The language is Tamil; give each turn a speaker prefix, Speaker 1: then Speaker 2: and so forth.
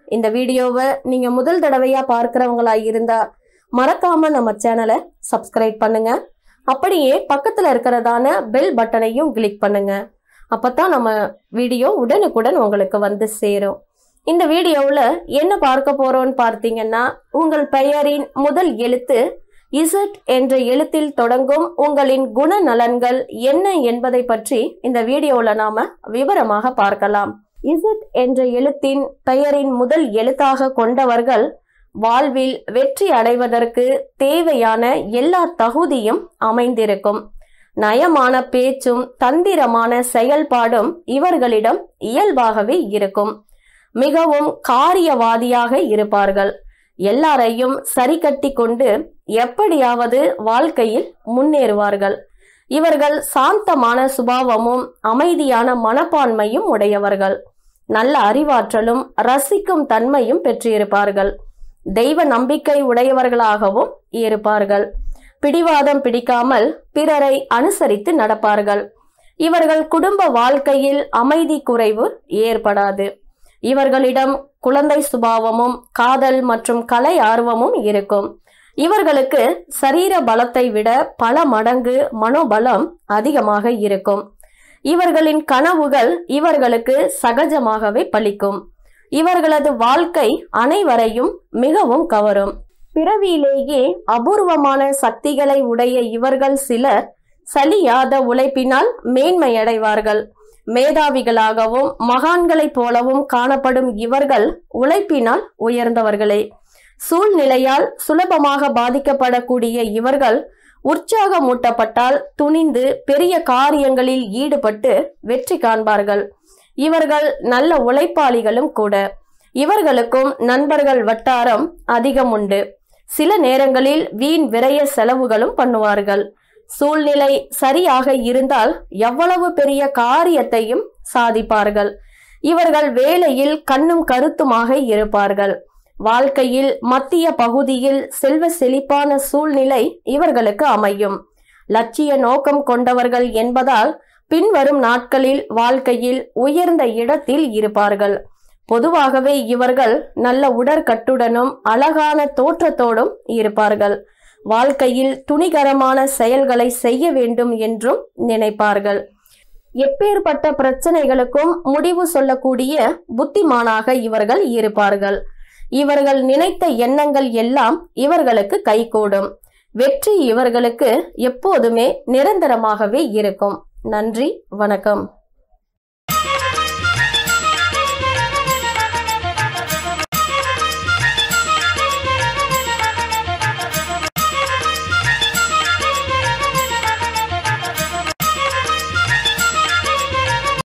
Speaker 1: இந்த வீடியோவை நீங்க முதல் தடவையா பார்க்கறவங்களா இருந்தா மறக்காம நம்ம சேனலை சப்ஸ்கிரைப் பண்ணுங்க அப்படியே பக்கத்துல இருக்கிறதான பெல் பட்டனையும் கிளிக் பண்ணுங்க அப்பதான் நம்ம வீடியோ உடனுக்குடன் உங்களுக்கு வந்து சேரும் இந்த வீடியோவில் என்ன பார்க்க போறோம்னு பார்த்தீங்கன்னா உங்கள் பெயரின் முதல் எழுத்து இசட் என்ற எழுத்தில் தொடங்கும் உங்களின் குணநலன்கள் என்ன என்பதை பற்றி இந்த வீடியோவில் நாம விவரமாக பார்க்கலாம் இசட் என்ற எழுத்தின் பெயரின் முதல் எழுத்தாக கொண்டவர்கள் வாழ்வில் வெற்றி அடைவதற்கு தேவையான எல்லா தகுதியும் அமைந்திருக்கும் நயமான பேச்சும் தந்திரமான செயல்பாடும் இவர்களிடம் இயல்பாகவே இருக்கும் மிகவும் காரியவாதியாக இருப்பார்கள் எல்லாரையும் சரி கட்டி கொண்டு எப்படியாவது வாழ்க்கையில் முன்னேறுவார்கள் இவர்கள் சாந்தமான சுபாவமும் அமைதியான மனப்பான்மையும் உடையவர்கள் நல்ல அறிவாற்றலும் ரசிக்கும் தன்மையும் பெற்றிருப்பார்கள் தெய்வ நம்பிக்கை உடையவர்களாகவும் இருப்பார்கள் பிடிவாதம் பிடிக்காமல் பிறரை அனுசரித்து நடப்பார்கள் இவர்கள் குடும்ப வாழ்க்கையில் அமைதி குறைவு ஏற்படாது இவர்களிடம் குழந்தை சுபாவமும் காதல் மற்றும் கலை ஆர்வமும் இருக்கும் இவர்களுக்கு சரீர பலத்தை விட பல மடங்கு மனோபலம் அதிகமாக இருக்கும் இவர்களின் கனவுகள் இவர்களுக்கு சகஜமாகவே பலிக்கும் இவர்களது வாழ்க்கை அனைவரையும் மிகவும் கவரும் பிறவியிலேயே அபூர்வமான சக்திகளை உடைய இவர்கள் சிலர் சலியாத உழைப்பினால் மேன்மையடைவார்கள் மேதாவிகளாகவும் மகான்களைப் போலவும் காணப்படும் இவர்கள் உழைப்பினால் உயர்ந்தவர்களே சூழ்நிலையால் சுலபமாக பாதிக்கப்படக்கூடிய இவர்கள் உற்சாகமூட்டப்பட்டால் துணிந்து பெரிய காரியங்களில் ஈடுபட்டு வெற்றி காண்பார்கள் இவர்கள் நல்ல உழைப்பாளிகளும் கூட இவர்களுக்கும் நண்பர்கள் வட்டாரம் அதிகம் உண்டு சில நேரங்களில் வீண் விரய செலவுகளும் பண்ணுவார்கள் சூழ்நிலை சரியாக இருந்தால் எவ்வளவு பெரிய காரியத்தையும் சாதிப்பார்கள் இவர்கள் வேலையில் கண்ணும் கருத்துமாக இருப்பார்கள் வாழ்க்கையில் மத்திய பகுதியில் செல்வ செழிப்பான சூழ்நிலை இவர்களுக்கு அமையும் லட்சிய நோக்கம் கொண்டவர்கள் என்பதால் பின்வரும் நாட்களில் வாழ்க்கையில் உயர்ந்த இடத்தில் இருப்பார்கள் பொதுவாகவே இவர்கள் நல்ல உடற்கட்டுடனும் அழகான தோற்றத்தோடும் இருப்பார்கள் வாழ்க்கையில் துணிகரமான செயல்களை செய்ய வேண்டும் என்றும் நினைப்பார்கள் எப்பேற்பட்ட பிரச்சனைகளுக்கும் முடிவு சொல்லக்கூடிய புத்திமானாக இவர்கள் இருப்பார்கள் இவர்கள் நினைத்த எண்ணங்கள் எல்லாம் இவர்களுக்கு கைகூடும் வெற்றி இவர்களுக்கு எப்போதுமே நிரந்தரமாகவே இருக்கும் நன்றி வணக்கம்